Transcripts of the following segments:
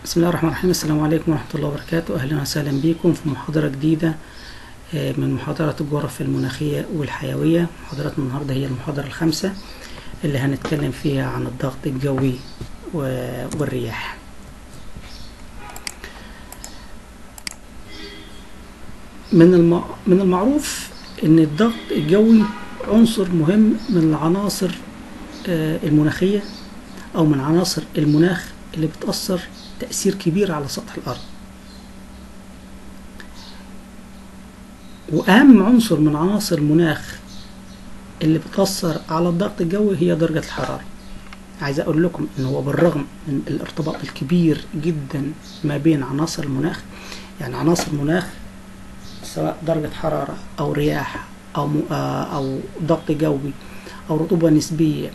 بسم الله الرحمن الرحيم السلام عليكم ورحمة الله وبركاته أهلا وسهلا بكم في محاضرة جديدة آه، من محاضرات الجغرافيا المناخية والحيوية محاضرات النهاردة هي المحاضرة الخامسة اللي هنتكلم فيها عن الضغط الجوي و- والرياح من الم... من المعروف ان الضغط الجوي عنصر مهم من العناصر آه، المناخية او من عناصر المناخ اللي بتأثر تأثير كبير على سطح الأرض وأهم عنصر من عناصر المناخ اللي بتأثر على الضغط الجوي هي درجة الحرارة عايز أقول لكم إن هو بالرغم من الارتباط الكبير جدا ما بين عناصر المناخ يعني عناصر المناخ سواء درجة حرارة أو رياح أو م- آه، أو ضغط جوي أو رطوبة نسبية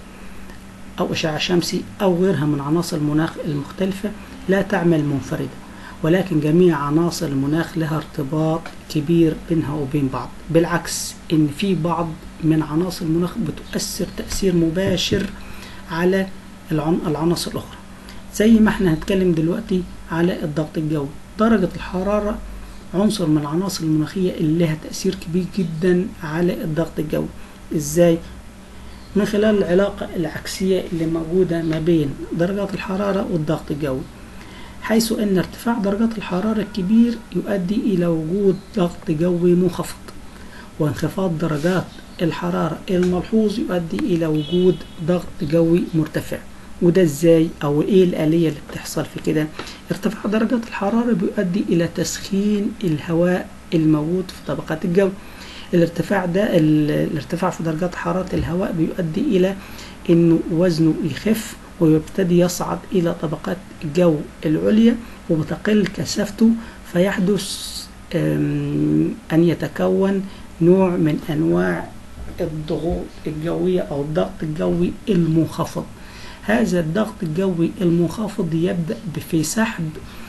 أو إشعاع شمسي أو غيرها من عناصر المناخ المختلفة لا تعمل منفردة ولكن جميع عناصر المناخ لها ارتباط كبير بينها وبين بعض بالعكس إن في بعض من عناصر المناخ بتؤثر تأثير مباشر على العن- العناصر الأخرى زي ما احنا هنتكلم دلوقتي على الضغط الجوي درجة الحرارة عنصر من العناصر المناخية اللي لها تأثير كبير جدا على الضغط الجوي ازاي من خلال العلاقة العكسية اللي موجودة ما بين درجات الحرارة والضغط الجوي حيث أن ارتفاع درجات الحرارة الكبير يؤدي إلى وجود ضغط جوي منخفض وانخفاض درجات الحرارة الملحوظ يؤدي إلى وجود ضغط جوي مرتفع وده ازاي او ايه الآلية اللي بتحصل في كده ارتفاع درجات الحرارة بيؤدي إلى تسخين الهواء الموجود في طبقات الجو الارتفاع ده ال- الارتفاع في درجات حرارة الهواء بيؤدي إلى إنه وزنه يخف ويبتدي يصعد إلى طبقات الجو العليا وبتقل كثافته فيحدث أم، أن يتكون نوع من أنواع الضغوط الجوية أو الضغط الجوي المنخفض هذا الضغط الجوي المنخفض يبدأ في سحب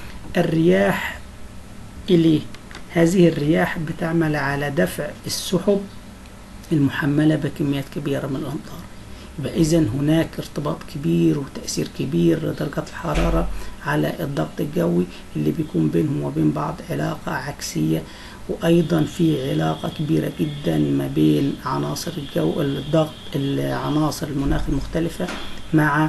الرياح إليه هذه الرياح بتعمل على دفع السحب المحملة بكميات كبيرة من الأمطار يبقى إذا هناك ارتباط كبير وتأثير كبير لدرجة الحرارة على الضغط الجوي اللي بيكون بينهم وبين بعض علاقة عكسية وأيضا في علاقة كبيرة جدا ما بين عناصر الجو الضغط العناصر المناخ المختلفة مع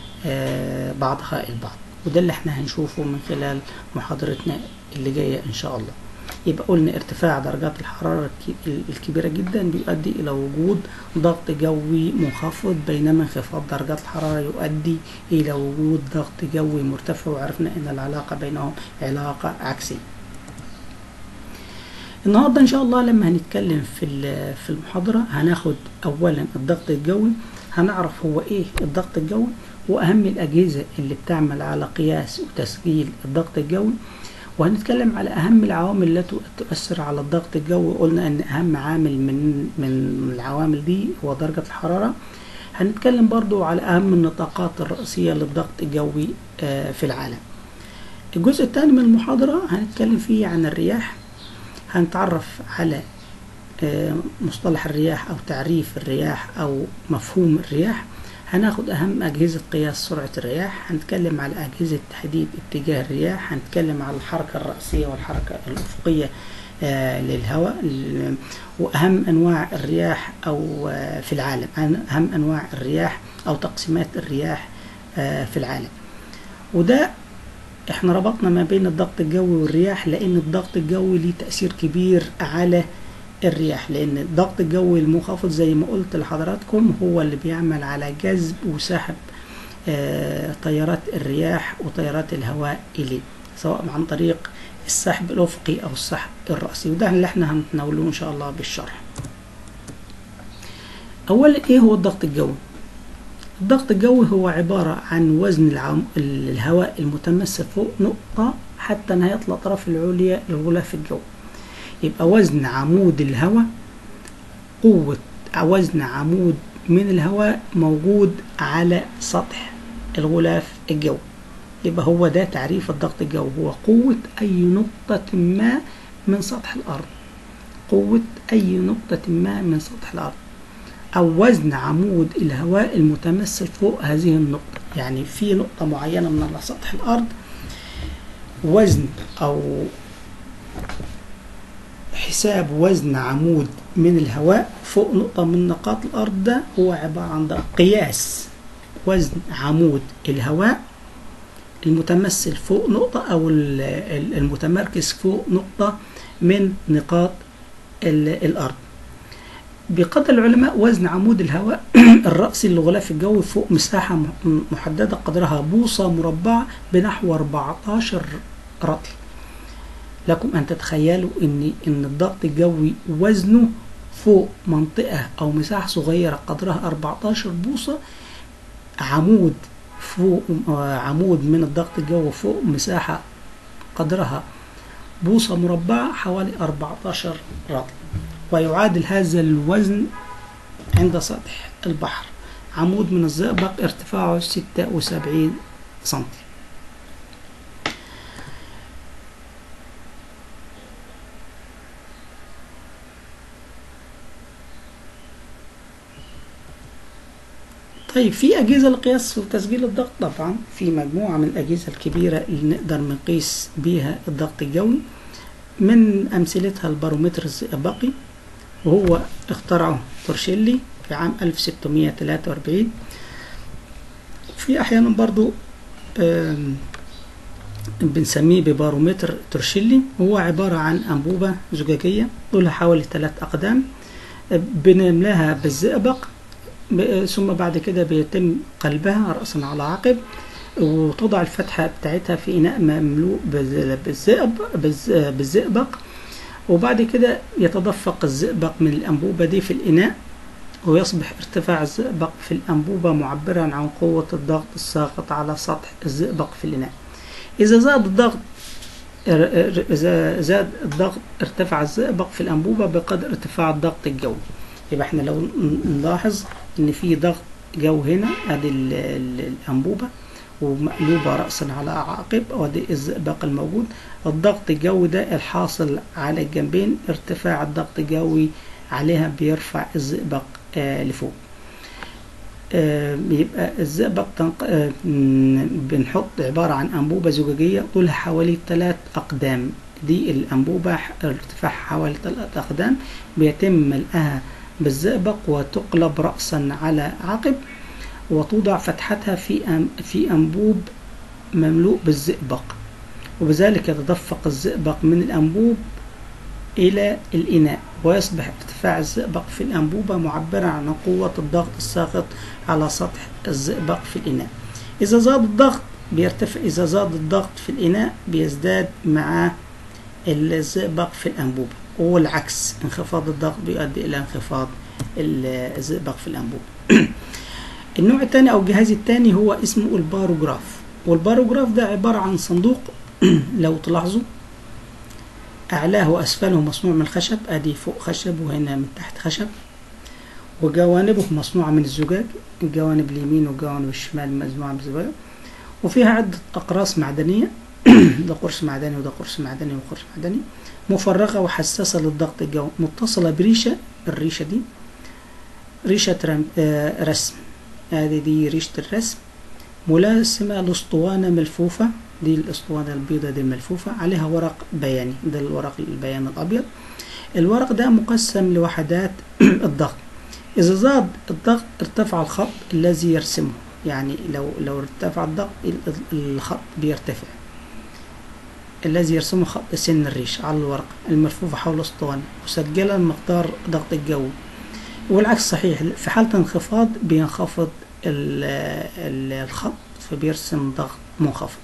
آه، بعضها البعض وده اللي احنا هنشوفه من خلال محاضرتنا اللي جاية إن شاء الله يبقى قلنا ارتفاع درجات الحرارة الك- الكبيرة جدا بيؤدي إلى وجود ضغط جوي منخفض بينما انخفاض درجات الحرارة يؤدي إلى وجود ضغط جوي مرتفع وعرفنا أن العلاقة بينهم علاقة عكسية النهارده ان شاء الله لما هنتكلم في ال- في المحاضره هناخد اولا الضغط الجوي هنعرف هو ايه الضغط الجوي واهم الاجهزه اللي بتعمل على قياس وتسجيل الضغط الجوي وهنتكلم على اهم العوامل التي تؤثر على الضغط الجوي قلنا ان اهم عامل من من العوامل دي هو درجه الحراره هنتكلم برضو على اهم النطاقات الرئيسيه للضغط الجوي آه، في العالم الجزء الثاني من المحاضره هنتكلم فيه عن الرياح هنتعرف على آه، مصطلح الرياح أو تعريف الرياح أو مفهوم الرياح هناخد أهم أجهزة قياس سرعة الرياح هنتكلم على أجهزة تحديد اتجاه الرياح هنتكلم على الحركة الرأسية والحركة الأفقية آه، للهواء ال- وأهم أنواع الرياح أو آه، في العالم أهم أنواع الرياح أو تقسيمات الرياح آه، في العالم وده احنا ربطنا ما بين الضغط الجوي والرياح لان الضغط الجوي ليه تأثير كبير على الرياح لان الضغط الجوي المنخفض زي ما قلت لحضراتكم هو اللي بيعمل على جذب وسحب آه، تيارات الرياح وتيارات الهواء اليه سواء عن طريق السحب الافقي او السحب الرأسي وده اللي احنا هنتناوله ان شاء الله بالشرح اولا ايه هو الضغط الجوي الضغط الجوي هو عبارة عن وزن العم... الهواء المتمثل فوق نقطة حتى نهاية الأطراف العليا للغلاف الجوي يبقى وزن عمود الهواء قوة وزن عمود من الهواء موجود على سطح الغلاف الجوي يبقى هو ده تعريف الضغط الجوي هو قوة أي نقطة ما من سطح الأرض قوة أي نقطة ما من سطح الأرض أو وزن عمود الهواء المتمثل فوق هذه النقطة يعني في نقطة معينة من على سطح الأرض وزن أو حساب وزن عمود من الهواء فوق نقطة من نقاط الأرض ده هو عبارة عن ده قياس وزن عمود الهواء المتمثل فوق نقطة أو ال- ال- المتمركز فوق نقطة من نقاط ال- الأرض بقدر العلماء وزن عمود الهواء الرأسي للغلاف الجوي فوق مساحة م- محددة قدرها بوصة مربعة بنحو 14 رطل لكم أن تتخيلوا أن أن الضغط الجوي وزنه فوق منطقة أو مساحة صغيرة قدرها 14 بوصة عمود فوق آه، عمود من الضغط الجوي فوق مساحة قدرها بوصة مربعة حوالي 14 رطل ويعادل هذا الوزن عند سطح البحر عمود من الزئبق ارتفاعه 76 سنتي طيب في أجهزة لقياس وتسجيل الضغط طبعا في مجموعة من الأجهزة الكبيرة اللي نقدر نقيس بيها الضغط الجوي من أمثلتها البارومتر الزئبقي وهو اخترعه تورشيلي في عام 1643 في أحيانا برضو آم، بنسميه ببارومتر تورشيلي هو عبارة عن أنبوبة زجاجية طولها حوالي ثلاث أقدام بنملاها بالزئبق ب- ثم بعد كده بيتم قلبها رأسا على عقب وتوضع الفتحة بتاعتها في إناء مملوء بالز- بالزئب بالز- بالزئبق وبعد كده يتدفق الزئبق من الأنبوبة دي في الإناء ويصبح ارتفاع الزئبق في الأنبوبة معبرا عن قوة الضغط الساقط على سطح الزئبق في الإناء إذا زاد الضغط ار- ار- إذا زاد الضغط ارتفع الزئبق في الأنبوبة بقدر ارتفاع الضغط الجوي يبقى احنا لو ن- نلاحظ ان في ضغط جو هنا ادي ال- ال- الانبوبه ومقلوبه راسا على عقب وادي الزئبق الموجود الضغط الجوي ده الحاصل على الجنبين ارتفاع الضغط الجوي عليها بيرفع الزئبق آه لفوق آه يبقى الزئبق تنق... آه م- بنحط عبارة عن أنبوبة زجاجية طولها حوالي ثلاث أقدام دي الأنبوبة ح- ارتفاعها حوالي ثلاث أقدام بيتم ملئها بالزئبق وتقلب رأسا على عقب وتوضع فتحتها في أم- في أنبوب مملوء بالزئبق وبذلك يتدفق الزئبق من الأنبوب إلى الإناء ويصبح ارتفاع الزئبق في الأنبوبة معبرا عن قوة الضغط الساقط على سطح الزئبق في الإناء إذا زاد الضغط بيرتفع إذا زاد الضغط في الإناء بيزداد مع الزئبق في الأنبوبة والعكس انخفاض الضغط بيؤدي إلى انخفاض الزئبق في الأنبوبة النوع الثاني أو الجهاز الثاني هو اسمه الباروجراف والباروجراف ده عبارة عن صندوق لو تلاحظوا أعلاه وأسفله مصنوع من الخشب أدي فوق خشب وهنا من تحت خشب وجوانبه مصنوعة من الزجاج الجوانب اليمين والجوانب الشمال مصنوعة من الزجاج وفيها عدة أقراص معدنية ده قرص معدني وده قرص معدني وقرص معدني مفرغة وحساسة للضغط الجوي متصلة بريشة الريشة دي ريشة رم... آه رسم هذه دي ريشة الرسم ملاسمة لأسطوانة ملفوفة دي الأسطوانة البيضة دي الملفوفة عليها ورق بياني ده الورق البيان الأبيض الورق ده مقسم لوحدات الضغط إذا زاد الضغط ارتفع الخط الذي يرسمه يعني لو لو ارتفع الضغط ال- الخط بيرتفع الذي يرسمه خط سن الريش على الورق الملفوفة حول الأسطوانة مسجلا مقدار ضغط الجو والعكس صحيح في حالة انخفاض بينخفض ال- ال- الخط فبيرسم ضغط منخفض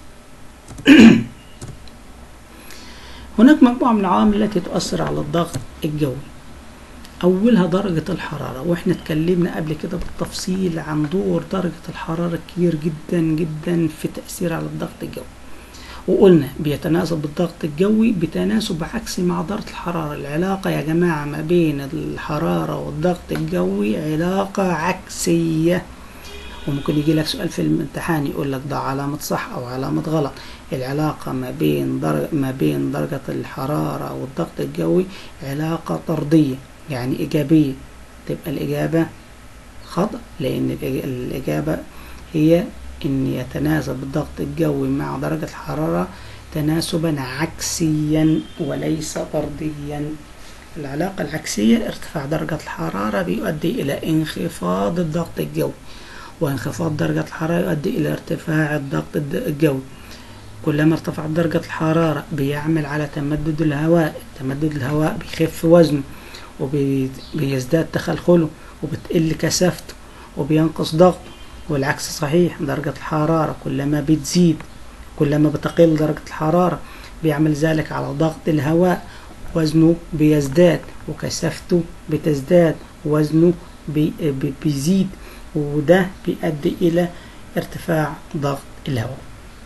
هناك مجموعة من العوامل التي تؤثر على الضغط الجوي أولها درجة الحرارة وإحنا اتكلمنا قبل كده بالتفصيل عن دور درجة الحرارة كبير جدا جدا في التأثير على الضغط الجوي وقلنا بيتناسب بالضغط الجوي بتناسب عكسي مع درجة الحرارة العلاقة يا جماعة ما بين الحرارة والضغط الجوي علاقة عكسية وممكن يجي لك سؤال في الامتحان يقول لك ده علامة صح أو علامة غلط العلاقة ما بين درجة ما بين درجة الحرارة والضغط الجوي علاقة طردية يعني إيجابية تبقى الإجابة خطأ لأن الإج- الإجابة هي إن يتناسب الضغط الجوي مع درجة الحرارة تناسبا عكسيا وليس طرديا العلاقة العكسية ارتفاع درجة الحرارة بيؤدي إلى انخفاض الضغط الجوي وانخفاض درجة الحرارة يؤدي إلى ارتفاع الضغط الجوي كلما ارتفعت درجة الحرارة بيعمل على تمدد الهواء تمدد الهواء بيخف وزنه وبيزداد تخلخله وبتقل كثافته وبينقص ضغطه والعكس صحيح درجة الحرارة كلما بتزيد كلما بتقل درجة الحرارة بيعمل ذلك على ضغط الهواء وزنه بيزداد وكثافته بتزداد وزنه بي بيزيد وده بيؤدي إلى ارتفاع ضغط الهواء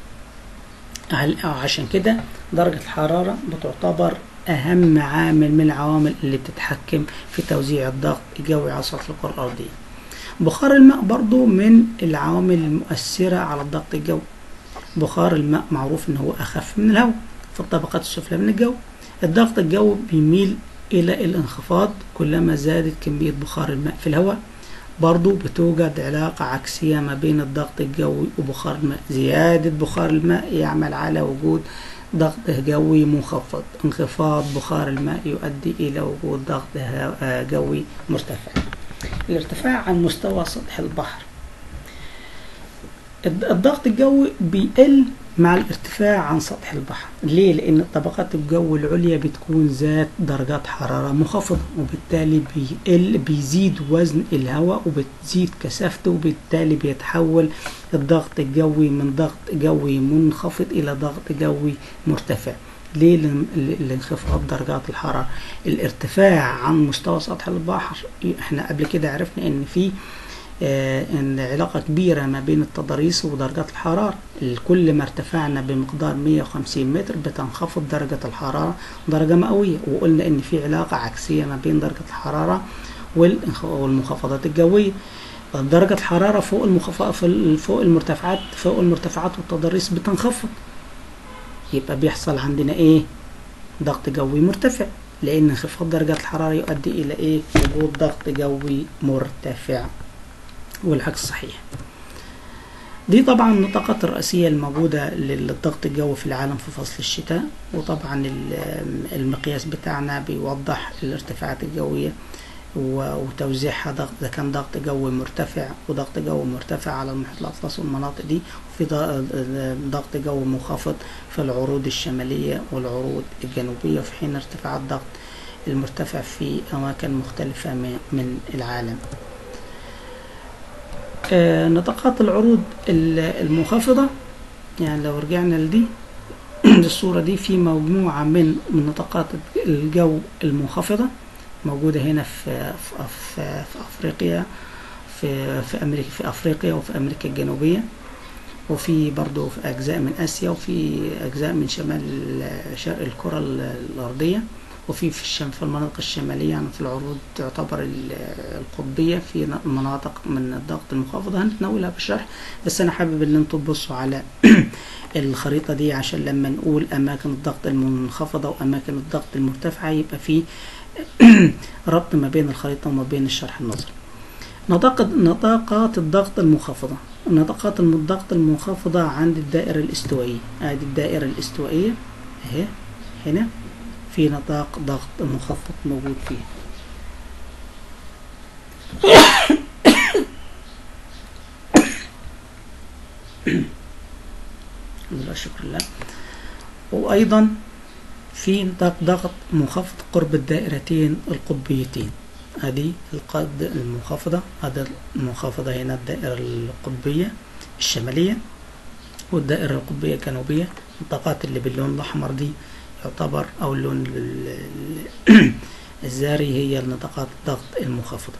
عشان كده درجة الحرارة بتعتبر أهم عامل من العوامل اللي بتتحكم في توزيع الضغط الجوي على سطح الكرة الأرضية بخار الماء برضو من العوامل المؤثرة على الضغط الجوي بخار الماء معروف ان هو اخف من الهواء في الطبقات السفلى من الجو الضغط الجوي بيميل الى الانخفاض كلما زادت كمية بخار الماء في الهواء برضو بتوجد علاقة عكسية ما بين الضغط الجوي وبخار الماء زيادة بخار الماء يعمل على وجود ضغط جوي منخفض انخفاض بخار الماء يؤدي إلى وجود ضغط جوي مرتفع الارتفاع عن مستوى سطح البحر الضغط الجوي بيقل مع الارتفاع عن سطح البحر ليه لان طبقات الجو العليا بتكون ذات درجات حرارة منخفضة وبالتالي بيقل بيزيد وزن الهواء وبتزيد كثافته وبالتالي بيتحول الضغط الجوي من ضغط جوي منخفض الى ضغط جوي مرتفع ليه لانخفاض درجات الحرارة الارتفاع عن مستوى سطح البحر احنا قبل كده عرفنا ان في آه ان علاقة كبيرة ما بين التضاريس ودرجات الحرارة كل ما ارتفعنا بمقدار 150 متر بتنخفض درجة الحرارة درجة مئوية وقلنا ان في علاقة عكسية ما بين درجة الحرارة والمنخفضات الجوية درجة الحرارة فوق المخفض فوق المرتفعات فوق المرتفعات والتضاريس بتنخفض يبقى بيحصل عندنا ايه ضغط جوي مرتفع لان انخفاض درجة الحرارة يؤدي الى ايه وجود ضغط جوي مرتفع والعكس صحيح دي طبعا النطاقات الرئيسية الموجودة للضغط الجوي في العالم في فصل الشتاء وطبعا المقياس بتاعنا بيوضح الارتفاعات الجوية وتوزيعها ضغط اذا كان ضغط جوي مرتفع وضغط جوي مرتفع على المحيط الاطلسي والمناطق دي وفي ضغط جوي منخفض في العروض الشماليه والعروض الجنوبيه في حين ارتفاع الضغط المرتفع في اماكن مختلفه من العالم آه نطاقات العروض المنخفضه يعني لو رجعنا لدي الصوره دي في مجموعه من من نطاقات الجو المنخفضه موجودة هنا في في, في, في أفريقيا في في أمريكا في أفريقيا وفي أمريكا الجنوبية وفي برضه في أجزاء من آسيا وفي أجزاء من شمال شرق الكرة الأرضية وفي في الشم في المناطق الشمالية يعني في العروض تعتبر القطبية في مناطق من الضغط المنخفضة هنتناولها بالشرح بس أنا حابب إن أنتم تبصوا على الخريطة دي عشان لما نقول أماكن الضغط المنخفضة وأماكن الضغط المرتفعة يبقى في ربط ما بين الخريطة وما بين الشرح النظري نطاق نطاقات الضغط المنخفضة نطاقات الضغط المنخفضة عند الدائرة الاستوائية ادي الدائرة الاستوائية اهي هنا في نطاق ضغط منخفض موجود فيه لا شكر لله وايضا في نطاق ضغط منخفض قرب الدائرتين القطبيتين هذه القد المنخفضة هذا المنخفضة هنا الدائرة القطبية الشمالية والدائرة القطبية الجنوبية النطاقات اللي باللون الأحمر دي يعتبر أو اللون الزاري هي نطاقات الضغط المنخفضة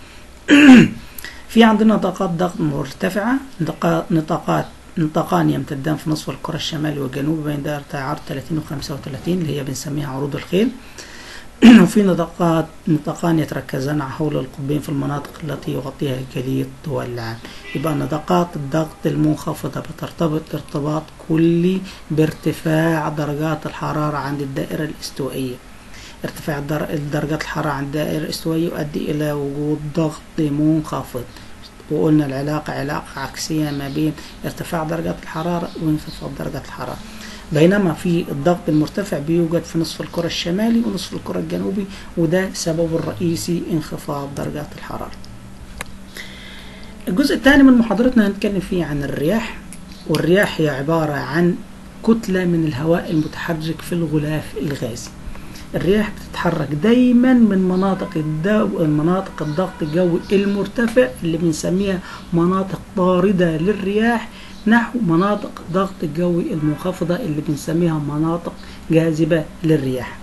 في عندنا نطاقات ضغط مرتفعة نطاقات نطاقان يمتدان في نصف الكرة الشمالي والجنوبي بين دائرة عرض 30 و 35 اللي هي بنسميها عروض الخيل وفي نطاقات نطاقان يتركزان حول القطبين في المناطق التي يغطيها الجليد طوال العام يبقى نطاقات الضغط المنخفضة بترتبط ارتباط كلي بارتفاع درجات الحرارة عند الدائرة الاستوائية ارتفاع درجات الحرارة عند الدائرة الاستوائية يؤدي إلى وجود ضغط منخفض وقلنا العلاقة علاقة عكسية ما بين ارتفاع درجات الحرارة وانخفاض درجة الحرارة بينما في الضغط المرتفع بيوجد في نصف الكرة الشمالي ونصف الكرة الجنوبي وده سببه الرئيسي انخفاض درجات الحرارة الجزء الثاني من محاضرتنا هنتكلم فيه عن الرياح والرياح هي عبارة عن كتلة من الهواء المتحرك في الغلاف الغازي الرياح بتتحرك دايما من مناطق الدو... مناطق الضغط الجوي المرتفع اللي بنسميها مناطق طاردة للرياح نحو مناطق الضغط الجوي المنخفضة اللي بنسميها مناطق جاذبة للرياح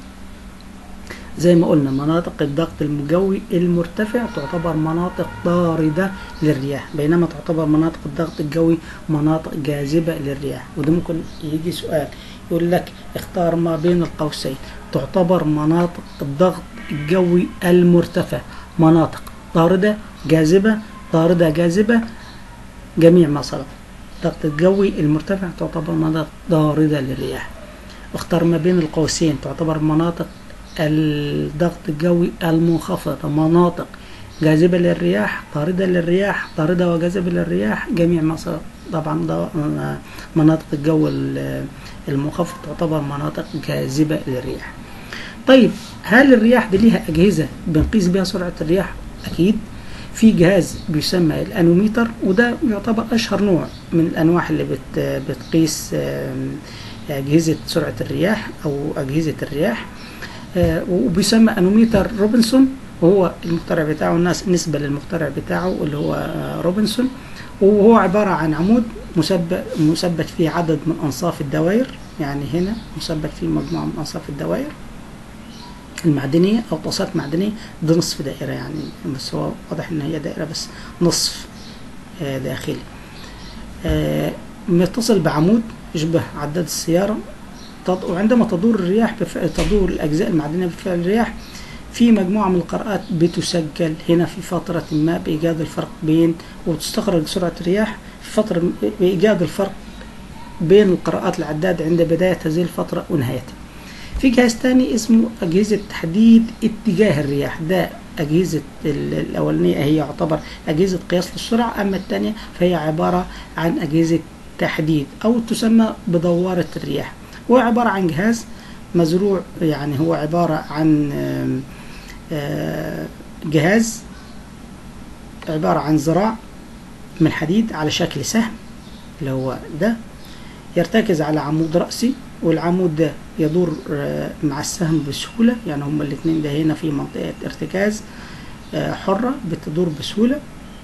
زي ما قلنا مناطق الضغط الجوي المرتفع تعتبر مناطق طاردة للرياح بينما تعتبر مناطق الضغط الجوي مناطق جاذبة للرياح وده ممكن يجي سؤال يقول لك اختار ما بين القوسين تعتبر مناطق الضغط الجوي المرتفع مناطق طاردة جاذبة طاردة جاذبة جميع ما سبق الضغط الجوي المرتفع تعتبر مناطق طاردة للرياح اختار ما بين القوسين تعتبر مناطق الضغط الجوي المنخفضة مناطق جاذبة للرياح طاردة للرياح طاردة وجاذبة للرياح جميع ما سبق طبعا ده مناطق الجو المنخفض تعتبر مناطق جاذبة للرياح طيب هل الرياح دي ليها أجهزة بنقيس بها سرعة الرياح؟ أكيد في جهاز بيسمى الأنوميتر وده يعتبر أشهر نوع من الأنواع اللي بت بتقيس أجهزة سرعة الرياح أو أجهزة الرياح وبيسمى أنوميتر روبنسون وهو المخترع بتاعه الناس نسبة للمخترع بتاعه اللي هو روبنسون وهو عبارة عن عمود مثبت مثبت فيه عدد من أنصاف الدوائر يعني هنا مثبت فيه مجموعة من أنصاف الدوائر المعدنية أو طاسات معدنية ده نصف دائرة يعني بس هو واضح إن هي دائرة بس نصف داخلي متصل بعمود يشبه عداد السيارة وعندما تدور الرياح بف... تدور الأجزاء المعدنية بفعل الرياح في مجموعة من القراءات بتسجل هنا في فترة ما بإيجاد الفرق بين وتستخرج سرعة الرياح في فترة بإيجاد الفرق بين القراءات العداد عند بداية هذه الفترة ونهايتها. في جهاز تاني اسمه أجهزة تحديد اتجاه الرياح ده أجهزة الأولانية هي يعتبر أجهزة قياس للسرعة أما الثانية فهي عبارة عن أجهزة تحديد أو تسمى بدوارة الرياح هو عبارة عن جهاز مزروع يعني هو عبارة عن جهاز عبارة عن ذراع من حديد على شكل سهم اللي هو ده يرتكز على عمود رأسي والعمود ده يدور مع السهم بسهولة يعني هما الاتنين ده هنا في منطقة ارتكاز حرة بتدور بسهولة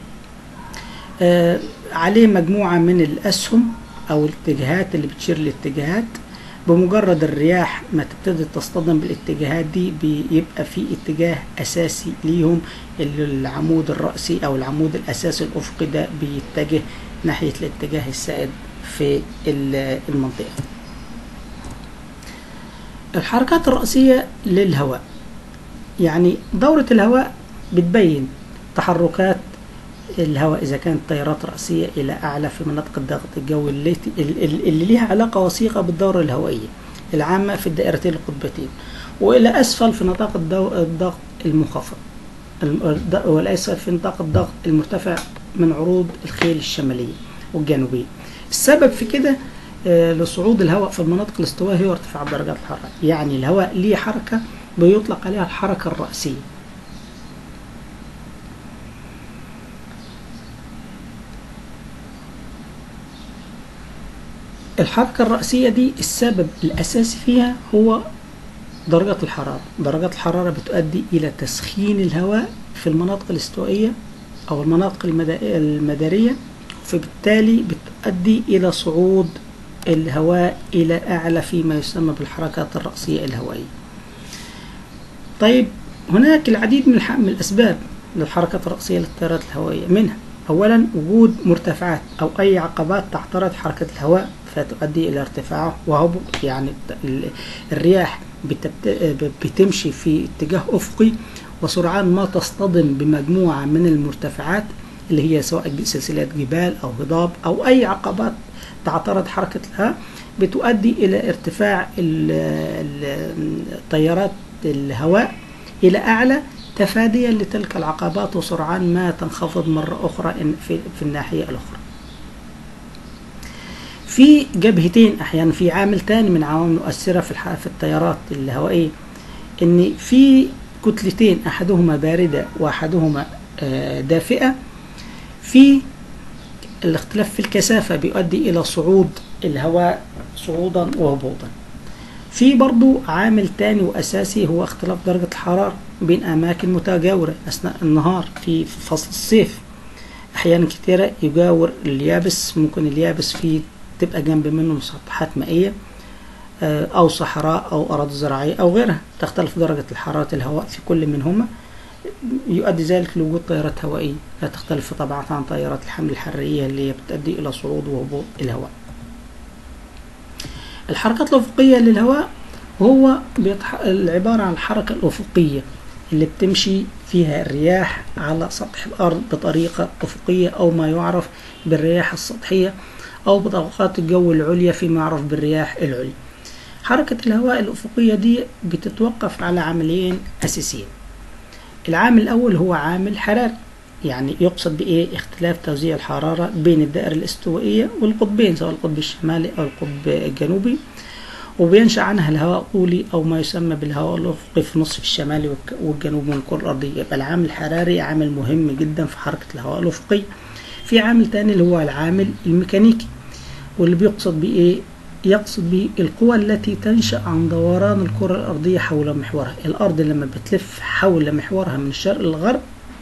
عليه مجموعة من الأسهم أو الاتجاهات اللي بتشير للاتجاهات بمجرد الرياح ما تبتدي تصطدم بالاتجاهات دي بيبقى في اتجاه اساسي ليهم اللي العمود الرأسي او العمود الاساسي الافقي ده بيتجه ناحية الاتجاه السائد في المنطقة الحركات الرأسية للهواء يعني دورة الهواء بتبين تحركات الهواء إذا كانت تيارات رأسية إلى أعلى في مناطق الضغط الجوي اللي, اللي ليها علاقة وثيقة بالدورة الهوائية العامة في الدائرتين القطبتين وإلى أسفل في نطاق الضغط المنخفض والأسفل في نطاق الضغط المرتفع من عروض الخيل الشمالية والجنوبية السبب في كده لصعود الهواء في المناطق الاستوائية هو ارتفاع درجات الحرارة يعني الهواء ليه حركة بيطلق عليها الحركة الرأسية الحركة الرأسية دي السبب الأساسي فيها هو درجة الحرارة درجة الحرارة بتؤدي إلى تسخين الهواء في المناطق الاستوائية أو المناطق المدارية فبالتالي بتؤدي إلى صعود الهواء إلى أعلى فيما يسمى بالحركات الرأسية الهوائية طيب هناك العديد من الأسباب للحركات الرأسية للتيارات الهوائية منها أولا وجود مرتفعات أو أي عقبات تعترض حركة الهواء فتؤدي إلى ارتفاعه وهبوط يعني الرياح بتمشي في اتجاه أفقي وسرعان ما تصطدم بمجموعة من المرتفعات اللي هي سواء سلسلة جبال أو هضاب أو أي عقبات تعترض حركة الهواء بتؤدي إلى ارتفاع تيارات الهواء إلى أعلى تفاديا لتلك العقبات وسرعان ما تنخفض مرة أخرى في, في الناحية الأخرى في جبهتين احيانا في عامل تاني من عوامل مؤثره في الح- في التيارات الهوائيه ان في كتلتين احدهما بارده واحدهما آه، دافئه في الاختلاف في الكثافه بيؤدي الى صعود الهواء صعودا وهبوطا في برضو عامل تاني واساسي هو اختلاف درجه الحراره بين اماكن متجاوره اثناء النهار في فصل الصيف احيانا كتيره يجاور اليابس ممكن اليابس فيه تبقى جنب منه مسطحات مائيه آه، او صحراء او اراضي زراعيه او غيرها تختلف درجه الحراره الهواء في كل منهما يؤدي ذلك لوجود تيارات هوائيه لا تختلف طبعا عن تيارات الحمل الحراريه اللي هي بتؤدي الى صعود وهبوط الهواء الحركات الافقيه للهواء هو بيتح... عباره عن الحركه الافقيه اللي بتمشي فيها الرياح على سطح الارض بطريقه افقيه او ما يعرف بالرياح السطحيه او بطبقات الجو العليا فيما يعرف بالرياح العليا حركه الهواء الافقيه دي بتتوقف على عاملين اساسيين العامل الأول هو عامل حراري يعني يقصد بإيه اختلاف توزيع الحرارة بين الدائرة الاستوائية والقطبين سواء القطب الشمالي أو القطب الجنوبي وبينشأ عنها الهواء الطولي أو ما يسمى بالهواء الأفقي في النصف الشمالي والك- والجنوبي من الكرة الأرضية يبقى العامل الحراري عامل مهم جدا في حركة الهواء الأفقي في عامل تاني اللي هو العامل الميكانيكي واللي بيقصد بإيه يقصد به القوى التي تنشأ عن دوران الكرة الأرضية حول محورها الأرض لما بتلف حول محورها من الشرق للغرب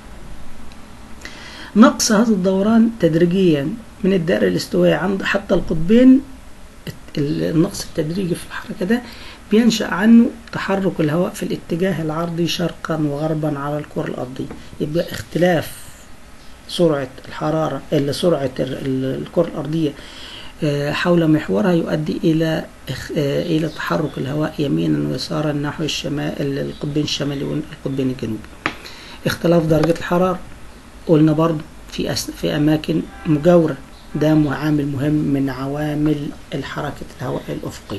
نقص هذا الدوران تدريجيا من الدائرة الاستوائية عند حتى القطبين النقص التدريجي في الحركة ده بينشأ عنه تحرك الهواء في الاتجاه العرضي شرقا وغربا على الكرة الأرضية يبقى اختلاف سرعة الحرارة اللي سرعة ال- ال- الكرة الأرضية آه، حول محورها يؤدي إلى اخ- آه، إلى تحرك الهواء يمينا ويسارا نحو الشمال القطبين الشمالي والقطبين الجنوبي اختلاف درجة الحرارة قلنا برضو في أس... في أماكن مجاورة ده م- عامل مهم من عوامل الحركة الهواء الأفقية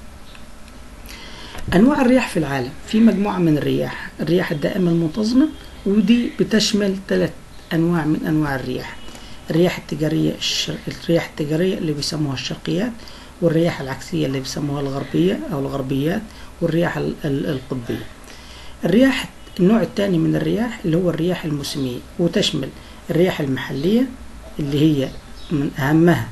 أنواع الرياح في العالم في مجموعة من الرياح الرياح الدائمة المنتظمة ودي بتشمل ثلاث أنواع من أنواع الرياح الرياح التجارية الشر... الرياح التجارية اللي بيسموها الشرقيات والرياح العكسية اللي بيسموها الغربية أو الغربيات والرياح ال- ال- القطبية الرياح النوع الثاني من الرياح اللي هو الرياح الموسمية وتشمل الرياح المحلية اللي هي من أهمها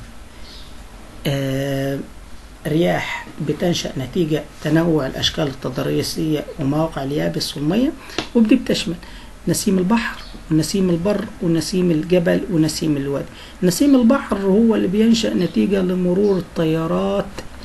آه، رياح بتنشأ نتيجة تنوع الأشكال التضاريسية ومواقع اليابس والمية ودي بتشمل نسيم البحر ونسيم البر ونسيم الجبل ونسيم الوادي نسيم البحر هو اللي بينشأ نتيجة لمرور التيارات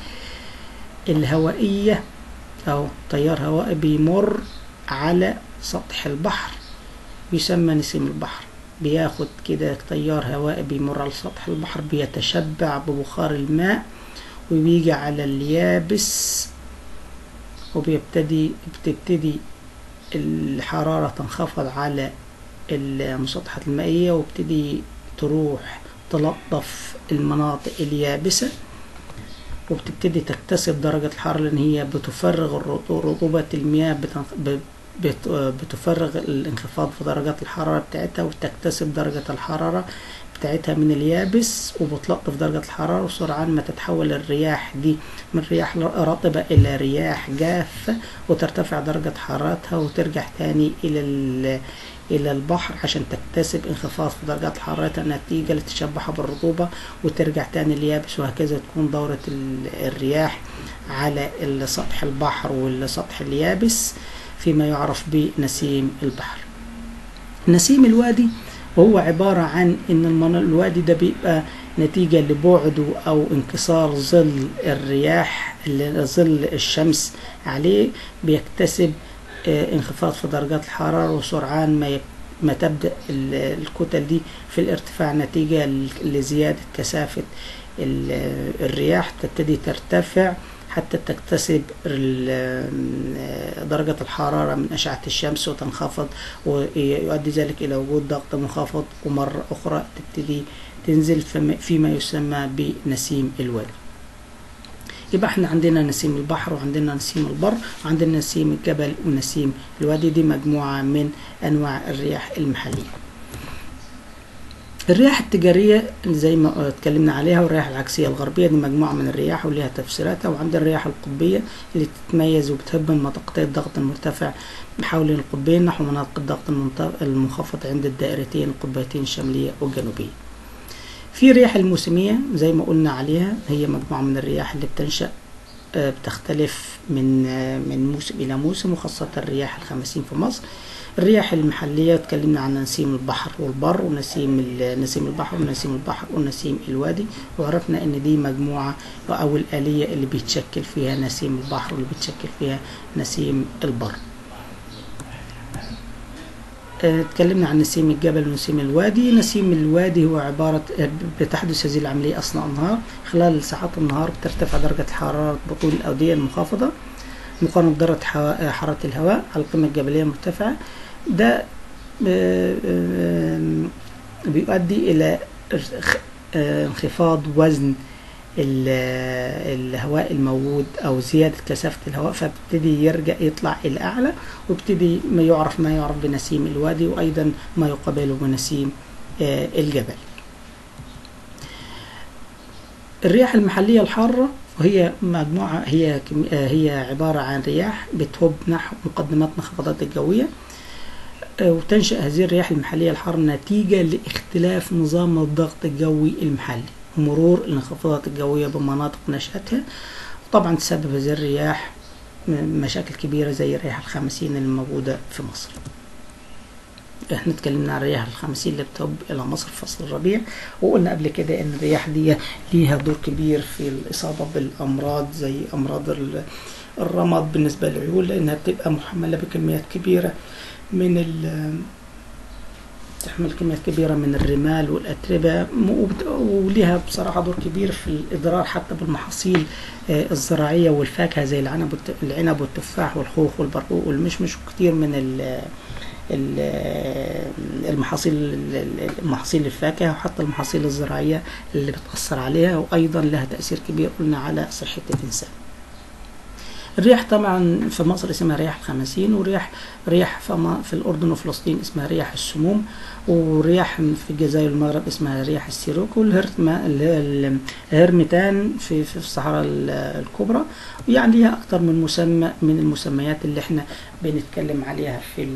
الهوائية أو تيار هوائي بيمر على سطح البحر يسمى نسيم البحر بياخد كده تيار هوائي بيمر على سطح البحر بيتشبع ببخار الماء وبيجي على اليابس وبيبتدي بتبتدي الحرارة تنخفض على المسطحات المائية وابتدي تروح تلطف المناطق اليابسة وبتبتدي تكتسب درجة الحرارة لأن هي بتفرغ الرطو- رطوبة المياه بتنخ... ب- بت... بتفرغ الانخفاض في درجات الحرارة بتاعتها وتكتسب درجة الحرارة بتاعتها من اليابس وبتلطف درجة الحرارة وسرعان ما تتحول الرياح دي من رياح رطبة إلى رياح جافة وترتفع درجة حرارتها وترجع تاني إلى ال- إلى البحر عشان تكتسب انخفاض في درجات الحرارة نتيجة لتشبعها بالرطوبة وترجع تاني اليابس وهكذا تكون دورة ال- الرياح على سطح البحر والسطح اليابس فيما يعرف بنسيم البحر نسيم الوادي وهو عبارة عن إن المن- الوادي ده بيبقى نتيجة لبعده أو انكسار ظل الرياح اللي- ظل الشمس عليه بيكتسب آه، انخفاض في درجات الحرارة وسرعان ما يب- ما تبدأ ال- الكتل دي في الارتفاع نتيجة ل- لزيادة كثافة ال- الرياح تبتدي ترتفع حتى تكتسب ال- درجة الحرارة من أشعة الشمس وتنخفض ويؤدي ذلك إلى وجود ضغط منخفض ومرة أخرى تبتدي تنزل فيما- فيما يسمى بنسيم الوادي يبقى احنا عندنا نسيم البحر وعندنا نسيم البر وعندنا نسيم الجبل ونسيم الوادي دي مجموعة من أنواع الرياح المحلية الرياح التجارية زي ما اتكلمنا عليها والرياح العكسية الغربية دي مجموعة من الرياح وليها تفسيراتها وعندنا الرياح القطبية اللي تتميز وبتهب من منطقتي الضغط المرتفع حوالين القطبين نحو مناطق الضغط المنخفض عند الدائرتين القطبيتين الشمالية والجنوبية في رياح الموسمية زي ما قلنا عليها هي مجموعة من الرياح اللي بتنشأ بتختلف من من موسم إلى موسم وخاصة الرياح الخمسين في مصر الرياح المحلية اتكلمنا عن نسيم البحر والبر ونسيم نسيم البحر ونسيم البحر ونسيم الوادي وعرفنا ان دي مجموعة او الآلية اللي بيتشكل فيها نسيم البحر واللي بيتشكل فيها نسيم البر اتكلمنا عن نسيم الجبل ونسيم الوادي نسيم الوادي هو عبارة بتحدث هذه العملية أثناء النهار خلال ساعات النهار بترتفع درجة الحرارة بطول الأودية المنخفضة مقارنة بدرجة حرارة الهواء على القمة الجبلية المرتفعة ده بيؤدي إلى انخفاض وزن الهواء الموجود او زياده كثافه الهواء فبتبتدي يرجع يطلع الى اعلى وابتدي ما يعرف ما يعرف بنسيم الوادي وايضا ما يقابله بنسيم الجبل الرياح المحليه الحاره وهي مجموعه هي هي عباره عن رياح بتهب نحو مقدمات منخفضات الجويه وتنشأ هذه الرياح المحلية الحارة نتيجة لاختلاف نظام الضغط الجوي المحلي مرور الانخفاضات الجوية بمناطق نشأتها طبعا تسبب هذه الرياح مشاكل كبيرة زي الرياح الخمسين اللي موجودة في مصر احنا اتكلمنا عن الرياح الخمسين اللي بتهب الى مصر في فصل الربيع وقلنا قبل كده ان الرياح دي ليها دور كبير في الاصابة بالامراض زي امراض الرمد بالنسبة للعيون لانها بتبقى محملة بكميات كبيرة من تحمل كميات كبيرة من الرمال والأتربة ولها بصراحة دور كبير في الإضرار حتى بالمحاصيل الزراعية والفاكهة زي العنب العنب والتفاح والخوخ والبرقوق والمشمش وكثير من المحاصيل محاصيل الفاكهة وحتى المحاصيل الزراعية اللي بتأثر عليها وأيضا لها تأثير كبير قلنا على صحة الإنسان الرياح طبعا في مصر اسمها رياح الخمسين ورياح رياح في الأردن وفلسطين اسمها رياح السموم ورياح في الجزائر والمغرب اسمها رياح السيروك والهرتما اللي هي الهرمتان في في الصحراء الكبرى يعني ليها أكثر من مسمى من المسميات اللي احنا بنتكلم عليها في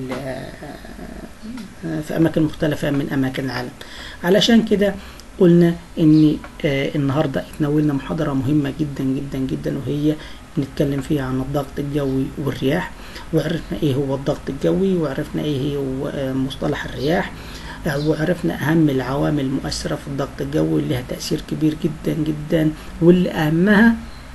في أماكن مختلفة من أماكن العالم علشان كده قلنا ان آه النهارده اتناولنا محاضره مهمه جدا جدا جدا وهي بنتكلم فيها عن الضغط الجوي والرياح وعرفنا ايه هو الضغط الجوي وعرفنا ايه هو آه مصطلح الرياح وعرفنا اهم العوامل المؤثره في الضغط الجوي اللي لها تاثير كبير جدا جدا واللي اهمها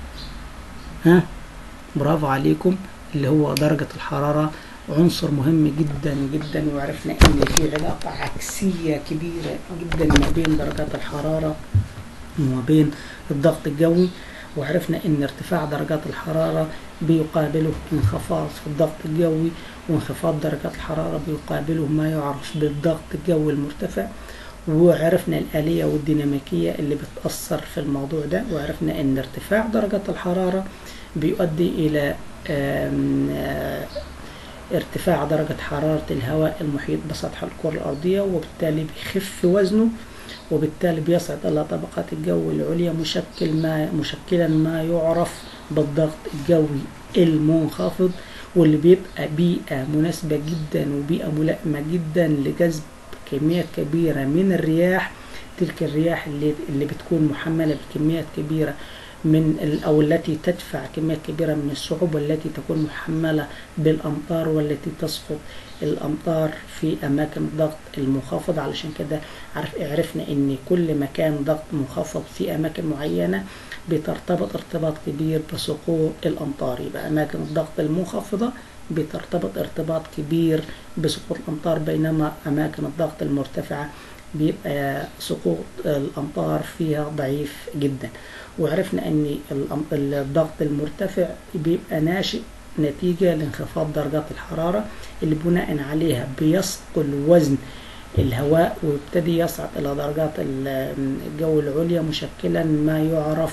ها برافو عليكم اللي هو درجه الحراره عنصر مهم جدا جدا وعرفنا ان في علاقه عكسيه كبيره جدا ما بين درجات الحراره وما بين الضغط الجوي وعرفنا ان ارتفاع درجات الحراره بيقابله انخفاض في الضغط الجوي وانخفاض درجات الحراره بيقابله ما يعرف بالضغط الجوي المرتفع وعرفنا الآلية والديناميكية اللي بتأثر في الموضوع ده وعرفنا ان ارتفاع درجات الحرارة بيؤدي إلى آم آم ارتفاع درجة حرارة الهواء المحيط بسطح الكرة الأرضية وبالتالي بيخف وزنه وبالتالي بيصعد إلى طبقات الجو العليا مشكل ما مشكلا ما يعرف بالضغط الجوي المنخفض واللي بيبقى بيئة مناسبة جدا وبيئة ملائمة جدا لجذب كميات كبيرة من الرياح تلك الرياح اللي, اللي بتكون محملة بكميات كبيرة من أو التي تدفع كميات كبيرة من الصعوبة التي تكون محملة بالأمطار والتي تسقط الأمطار في أماكن الضغط المنخفض علشان كده عرف عرفنا إن كل مكان ضغط منخفض في أماكن معينة بترتبط ارتباط كبير بسقوط الأمطار يبقى أماكن الضغط المنخفضة بترتبط ارتباط كبير بسقوط الأمطار بينما أماكن الضغط المرتفعة بيبقى سقوط الأمطار فيها ضعيف جدا وعرفنا ان الضغط المرتفع بيبقى ناشئ نتيجة لانخفاض درجات الحرارة اللي بناء عليها بيثقل وزن الهواء ويبتدي يصعد إلى درجات الجو العليا مشكلا ما يعرف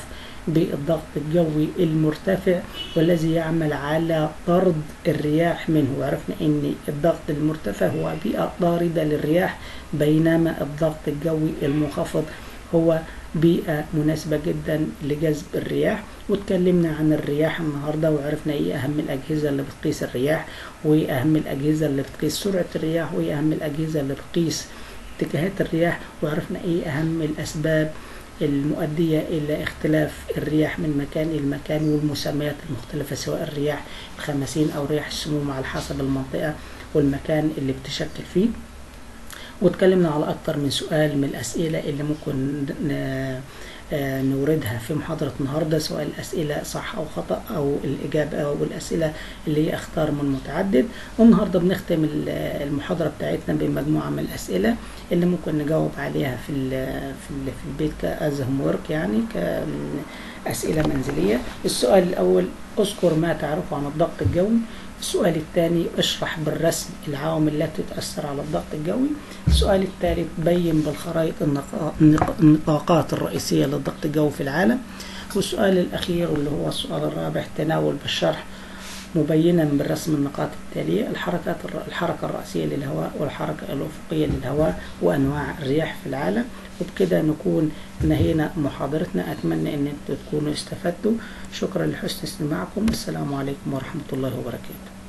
بالضغط الجوي المرتفع والذي يعمل على طرد الرياح منه وعرفنا ان الضغط المرتفع هو بيئة طاردة للرياح بينما الضغط الجوي المنخفض هو بيئة مناسبة جدا لجذب الرياح واتكلمنا عن الرياح النهاردة وعرفنا ايه اهم الاجهزة اللي بتقيس الرياح وايه اهم الاجهزة اللي بتقيس سرعة الرياح وايه اهم الاجهزة اللي بتقيس اتجاهات الرياح وعرفنا ايه اهم الاسباب المؤدية إلى اختلاف الرياح من مكان إلى مكان والمسميات المختلفة سواء الرياح الخمسين أو رياح السموم على حسب المنطقة والمكان اللي بتشكل فيه واتكلمنا على أكتر من سؤال من الأسئلة اللي ممكن نوردها في محاضرة النهاردة سواء الأسئلة صح أو خطأ أو الإجابة أو الأسئلة اللي هي اختار من متعدد والنهاردة بنختم المحاضرة بتاعتنا بمجموعة من الأسئلة اللي ممكن نجاوب عليها في في, في البيت كأز هوم ورك يعني كأسئلة منزلية السؤال الأول اذكر ما تعرفه عن الضغط الجوي السؤال الثاني اشرح بالرسم العوامل التي تؤثر على الضغط الجوي السؤال الثالث بين بالخرائط النطاقات الرئيسية للضغط الجوي في العالم والسؤال الأخير واللي هو السؤال الرابع تناول بالشرح مبينا بالرسم النقاط التالية الحركات الحركة الرأسية للهواء والحركة الأفقية للهواء وأنواع الرياح في العالم وبكده نكون نهينا محاضرتنا أتمنى أن انتم تكونوا استفدتوا شكرا لحسن استماعكم السلام عليكم ورحمة الله وبركاته